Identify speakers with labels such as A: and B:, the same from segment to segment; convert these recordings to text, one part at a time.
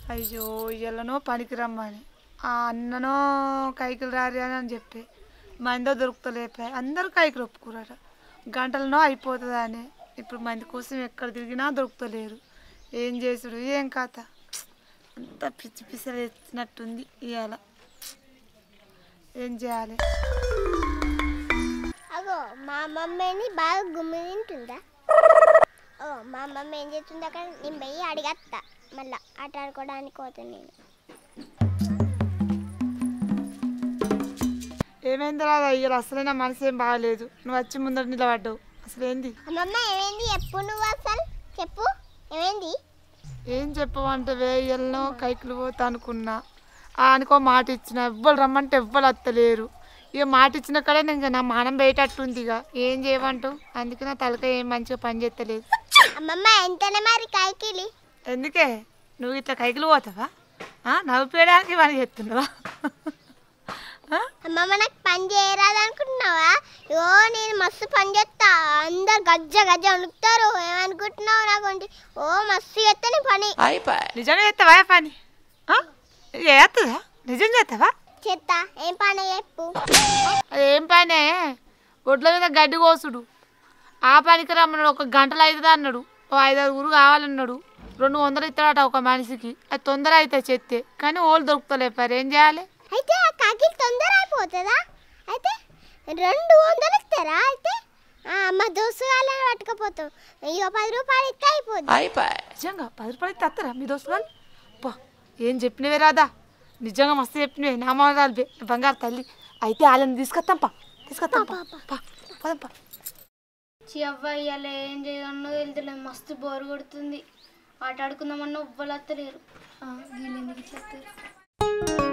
A: అయ్యో ఇయ్యలనో పనికి రమ్మని ఆ అన్ననో కైకిలు రారి అని అని చెప్పి మందో దొరుకుతలేపే అందరూ కైకిలు ఒప్పుకురట గంటలనో అయిపోతుందా అని ఇప్పుడు మంది కోసం ఎక్కడ తిరిగినా దొరుకుతలేరు ఏం చేసుడు ఏం కథ అంత పిచ్చి పిచ్చలు ఎత్తినట్టుంది ఇవాళ ఏం చేయాలి
B: అగో మా మమ్మీని బాగా గుమ్మి తింటుందా ఓ మా మమ్మీ ఏం చేస్తుంది అక్కడ నేను పోయి అడిగత్తా మళ్ళా ఆట ఆడుకోవడానికి పోతాను నేను
A: ఏమైంది రాదా ఇవాళ అసలే నా మనసు ఏం బాగాలేదు నువ్వు వచ్చి ముందర నిలబడ్డావు అసలు ఏంది
B: అమ్మమ్మ ఏమైంది చెప్పు నువ్వు అసలు చెప్పు ఏమైంది
A: ఏం చెప్పమంటే వేయల్లో కైకిలు పోతా అనుకున్నా ఆ అనుకో మాట ఇచ్చిన ఎవ్వరు రమ్మంటే ఎవ్వరు వత్తలేరు ఇక మాట ఇచ్చిన కడే ఇంకా నా మానం బయటట్టుంది ఇక ఏం చేయమంటావు అందుకే నా తలకాయ ఏం మంచిగా పని చేస్తలేదు
B: అమ్మమ్మ ఎంతనే మరి కాయకిలి
A: ఎందుకే నువ్వు ఇట్లా కైకిలు పోతావా ఆ, నవ్వుపేయడానికి పని చేస్తున్నావా ఆ?
B: అమ్మమ్మ నాకు పని చేయరాదు అనుకుంటున్నావా యో నేను మస్తు పని చేస్తా అందరు గజ్జ గజ్జ వణుకుతారు ఏమనుకుంటున్నావు నాకు ఓ మస్తు చేస్తా నీ పని
A: నిజంగా చేస్తావా ఏ పని ఆ? చేస్తుందా నిజం చేస్తావా
B: చేస్తా ఏం పని చెప్పు
A: ఏం పనే ఒడ్ల మీద గడ్డి కోసుడు ఆ పనికి రమ్మన్నాడు ఒక గంటలు అవుతుంది అన్నాడు ఓ ఐదారుగురు కావాలన్నాడు రెండు వందలు ఇస్తాడట ఒక మనిషికి అది తొందర అయితే చెత్తే కానీ ఓళ్ళు దొరుకుతలే పరి ఏం చేయాలి
B: అయితే ఆ కాకి తొందర అయిపోతుందా అయితే రెండు వందలు ఇస్తారా అయితే ఆ, మా దోస్తు వాళ్ళని పట్టుకపోతాం ఇక పది రూపాయలు ఇస్తే అయిపోద్ది
A: నిజంగా పది రూపాయలు ఇస్తే వస్తారా మీ దోస్తు వాళ్ళు పా ఏం చెప్పినవే రాదా నిజంగా మస్తు చెప్పినవే నా మనరాలు బే బంగారు తల్లి అయితే వాళ్ళని తీసుకొస్తాం పా తీసుకొస్తాం పా పా పదం పా
C: చి అవ్వ ఇవాళ ఏం చేయను వెళ్తలేదు మస్తు బోరు కొడుతుంది ఆట ఆడుకుందామన్నా ఉవ్వలు వస్తలేరు వీళ్ళు ఎందుకు ఇచ్చేస్తారు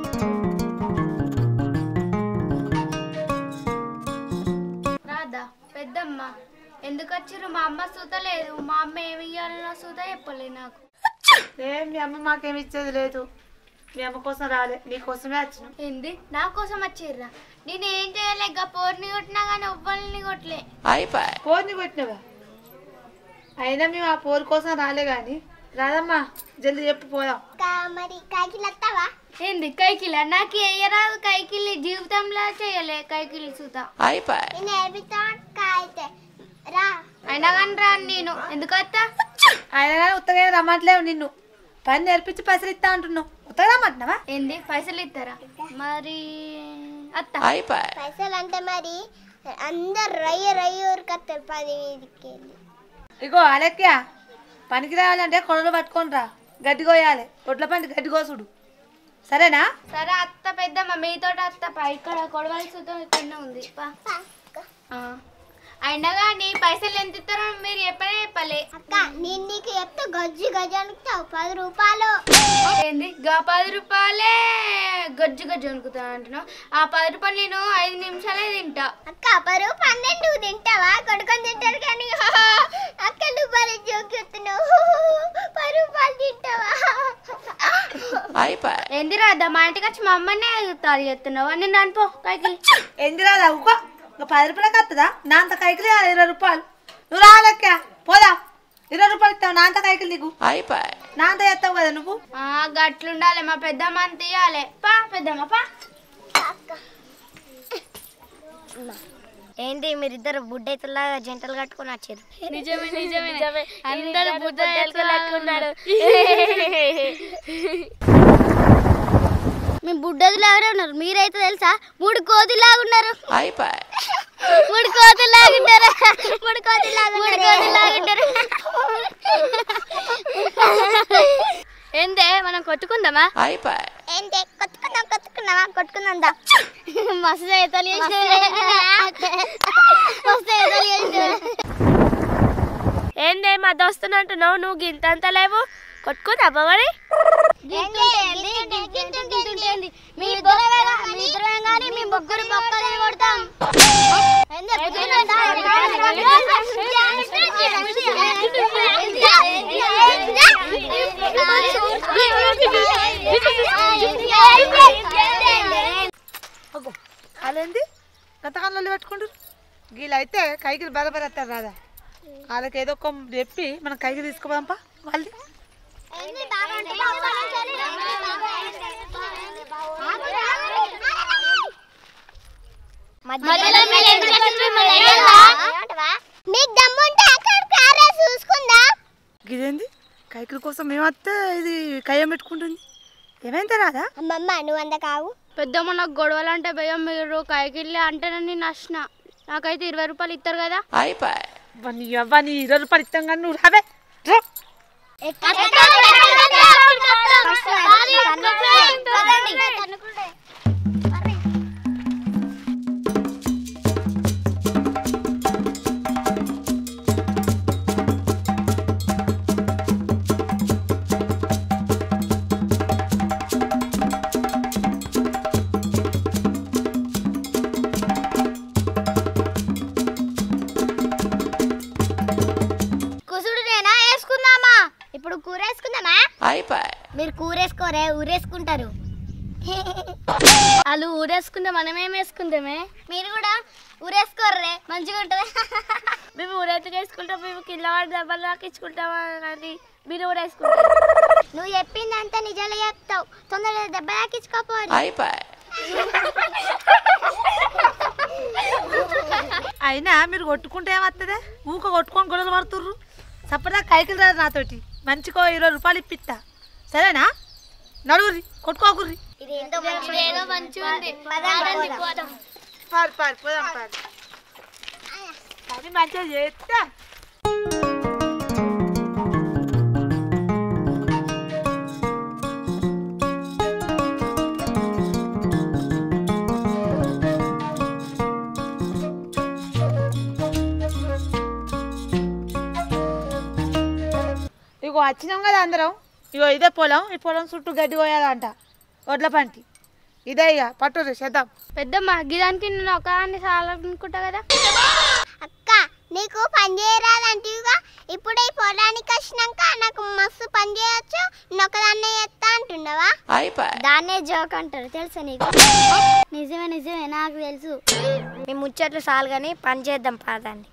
C: రాదా పెద్దమ్మ ఎందుకు వచ్చిర్రు మా అమ్మ సూత లేదు మా అమ్మ ఏమి ఇవ్వాలన్నా సూత చెప్పలేదు నాకు
A: ఏం మీ అమ్మ మాకేమి ఇచ్చేది లేదు మీ అమ్మ కోసం రాలే నీ కోసమే వచ్చినాం
C: ఏంది నా కోసం వచ్చిర్రా నేను ఏం చేయలేక పోర్ని కొట్టినా కానీ ఉవ్వల్ని కొట్టలే
A: పోర్ని కొట్టినవా అయినా మేము ఆ పోరు కోసం రాలే కానీ రాదమ్మా జల్దీ చెప్పు పోదాం
B: కా- మరి కాకిలు వస్తావా
C: ఏంది కైకిల నాకు వేయరాదు కైకిలి జీవితంలో చేయలే కైకిలి సూత
B: నేను నేర్పిస్తా అయితే రా
C: అయినా కానీ రాను నేను ఎందుకు వస్తా
A: ఆయన కానీ ఉత్తగా రమ్మట్లేవు నిన్ను పని నేర్పించి పైసలు ఇస్తా అంటున్నావు ఉత్తగా రమ్మంటున్నావా
C: ఏంది పైసలు ఇస్తారా మరి అత్త
B: పైసలు అంటే మరి అందరు రయ్య రయ్య ఊరికత్తారు పది వీధికి వెళ్ళి
A: ఇగో అలెక్యా పనికి రావాలంటే కొడలు పట్టుకొని రా గడ్డి కోయాలి ఒడ్ల పండి గడ్డి కోసుడు సరేనా
C: సరే అత్త పెద్దమ్మ మీతో అత్త పా ఇక్కడ కొడవలి సూతం ఇక్కడనే ఉంది పా ఆ. అయినా కానీ పైసలు ఎంత ఇస్తారో మీరు చెప్పనే చెప్పలే
B: అక్క నేను నీకు చెప్తే గజ్జి గజ్జి అనుకుతావు పది రూపాయలు
C: ఏంది గా పది రూపాయలే గజ్జు గజ్జు అనుకుతా అంటున్నావు ఆ పది రూపాయలు నేను ఐదు నిమిషాలే తింటా
B: అక్క పది రూపాయలు నేను నువ్వు తింటావా కొడుకొని తింటారు కానీ అక్క నువ్వు పది జోక్ చెప్తున్నావు పది రూపాయలు తింటావా
C: ఏంది రాదా మా ఇంటికి వచ్చి మా అమ్మనే తాలి చేస్తున్నావా నేను అనుకో కైకి
A: ఎందు రాదా ఊకో ఇంకా పది రూపాయలకి వస్తుందా నా అంత కైకిలి ఇరవై రూపాయలు నువ్వు రాలెక్కా పోదా ఇరవై రూపాయలు ఇస్తావు నా అంత కైకిలి నీకు నా అంత చేస్తావు కదా నువ్వు
C: ఆ గట్లుండాలి మా పెద్దమ్మ అని తీయాలి పా పెద్దమ్మ పా
B: ఏంటి మీరిద్దరు బుడ్డైతులాగా జంటలు కట్టుకొని వచ్చారు
C: నిజమే నిజమే అందరూ బుద్ధ ఉన్నారు
B: మీ బుడ్డదిలాగానే ఉన్నారు మీరైతే తెలుసా మూడు కోతులాగా ఉన్నారు మూడు కోతులాగా ఉన్నారు మూడు కోతులాగా మూడు కోతులాగా ఉన్నారు
C: ఏందే మనం కొట్టుకుందామా
B: ఏంటి కొట్టుకుందాం కొట్టుకుందామా కొట్టుకుందాం దా మస్తు ఎతలు మస్తు ఎతలు
C: ఏందే మా దోస్తుని అంటున్నావు నువ్వు గింతంత లేవు కొట్టుకుందామా మరి
B: మీ ఇద్దరు కానీ మీ ముగ్గురు బొక్కలు కొడతాం
A: అగో వాళ్ళేంది గతకాలంలో పెట్టుకుంటారు వీళ్ళైతే కైకిలు బరబరేస్తారు రాదా వాళ్ళకి ఏదో ఒక చెప్పి మనం కైకి తీసుకుపోదాంపా వాళ్ళది
B: మధ్యలో మీరు ఎందుకు వచ్చిండ్రు? మిమ్మల్ని అయ్యాలా? మీకు దమ్ముంటే అక్కడ కారే చూసుకుందా
A: ఇదేంది కైకిల కోసం మేమత్తే ఇది కయ్యం పెట్టుకుంటుంది ఏమైంది రాదా
B: అమ్మమ్మ నువ్వు అంద కావు
C: పెద్దమ్మ నాకు గొడవలు అంటే భయం మీరు కైకిళ్ళి అంటేనే నేను నచ్చిన నాకైతే ఇరవై రూపాయలు ఇస్తారు కదా
A: నీ అవ్వ నీ ఇరవై రూపాయలు ఇస్తాం కానీ నువ్వు రావే రా.
B: కుసుడు నేనా వేసుకుందామా ఇప్పుడు కూర వేసుకుందామా మీరు కూర వేసుకోరే ఊరేసుకుంటారు
C: వాళ్ళు ఊరేసుకుంటే మనం ఏం వేసుకుందామే
B: మీరు కూడా ఊరేసుకోర్రే మంచిగా ఉంటది
C: మేము ఊరైతే వేసుకుంటాం మేము కింద వాడి దెబ్బలు తాకించుకుంటాం అని మీరు ఊరేసుకుంటారు
B: నువ్వు చెప్పిందంతా నిజాలు చెప్తావు తొందరగా దెబ్బ తాకించుకోపోవాలి
A: అయినా మీరు కొట్టుకుంటే ఏమత్తదే ఊక కొట్టుకొని గొడవలు పడుతుర్రు సపదా కైకిలు రాదు నాతోటి మంచికో ఇరవై రూపాయలు ఇప్పిస్తా సరేనా నడుగురి కొట్టుకోకుర్రి
B: ఇదేంటో మంచిగా ఉంది
A: పారు పారు పోదాం పారు అది మంచిగా చేస్తా ఇగో వచ్చినాం కదా అందరం ఇగో ఇదే పొలం ఈ పొలం చుట్టూ గడ్డి పోయాలంట వడ్ల పంటి ఇదే ఇక పట్టుర్రి చేద్దాం
C: పెద్దమ్మ గిదానికి నేను ఒక అన్ని సార్లు అనుకుంటా కదా
B: అక్క నీకు పని చేయరాదంటివిగా ఇప్పుడు ఈ పొలానికి వచ్చినాక నాకు మస్తు పని చేయొచ్చు నొక్కదాన్నే చేస్తా అంటున్నావా దాన్నే జోక్ అంటారు తెలుసా నీకు నిజమే నిజమే నాకు తెలుసు
D: మీ ముచ్చట్లు చాలు కానీ పని చేద్దాం పాదండి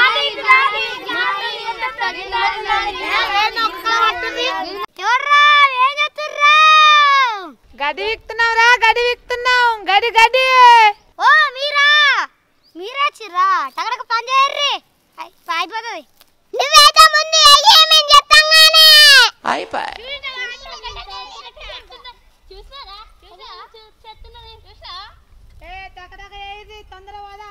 B: ఎవర్రా ఏం చేస్తుర్రా
A: గడి విక్తున్నావురా గడి విక్తున్నావు గడి గడి
B: ఓ మీరా మీరా చిర్రా టగడక పని చేయర్రి అయిపోతుంది నువ్వేదో ముందు అయ్యి ఏమేం చెప్తాంగానే
A: తొందర పోదాం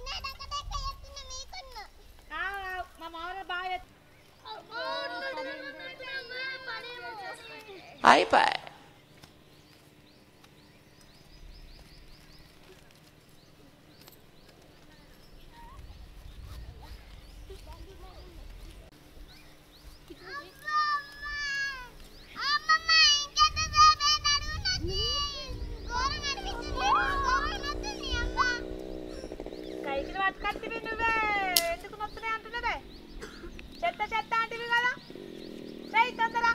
A: మా మామూలు బాగా కైకిలు పట్టుకొచ్చివి నువ్వే ఎందుకు నొస్తున్నాయి అంటున్నదే చెత్త చెత్త అంటివి కదా రేయ్ తొందర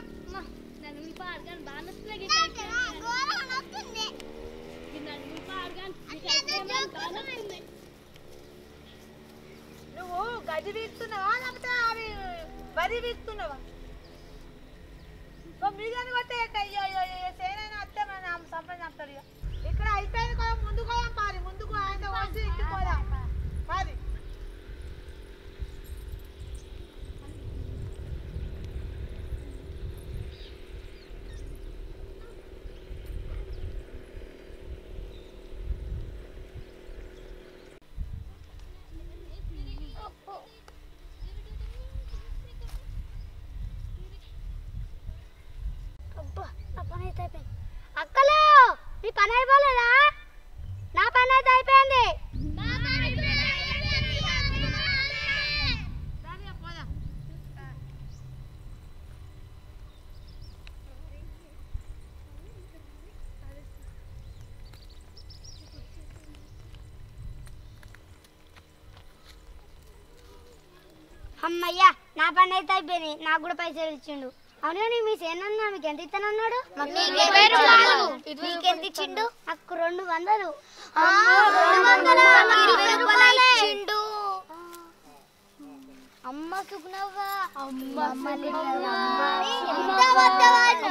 A: నువ్వు గది వీక్తున్నావా లేకపోతే అవి వరి వీక్తున్నావా మీదని కొట్టే అయ్యో అయ్యో అయ్యో సేనైనా అత్తే మన సంపద చెప్తాడు ఇక ఇక్కడ అయిపోయింది కదా ముందుకు పోదాం పారి ముందుకు ఆయన వచ్చి ఇంటికి పోదాం పారి
B: అక్కలు మీ పని అయిపోలేదా నా పని అయితే అయిపోయింది అమ్మయ్యా నా పని అయితే అయిపోయింది నాకు కూడా పైసలు ఇచ్చిండు అవును నీ మీ సేనన్న మీకు ఎంత ఇస్తానన్నాడు నీకెంత ఇచ్చిండు నాకు రెండు వందలు అమ్మ సుగుణవ్వ
C: అమ్మ
B: ఎంత వద్దవాళ్ళు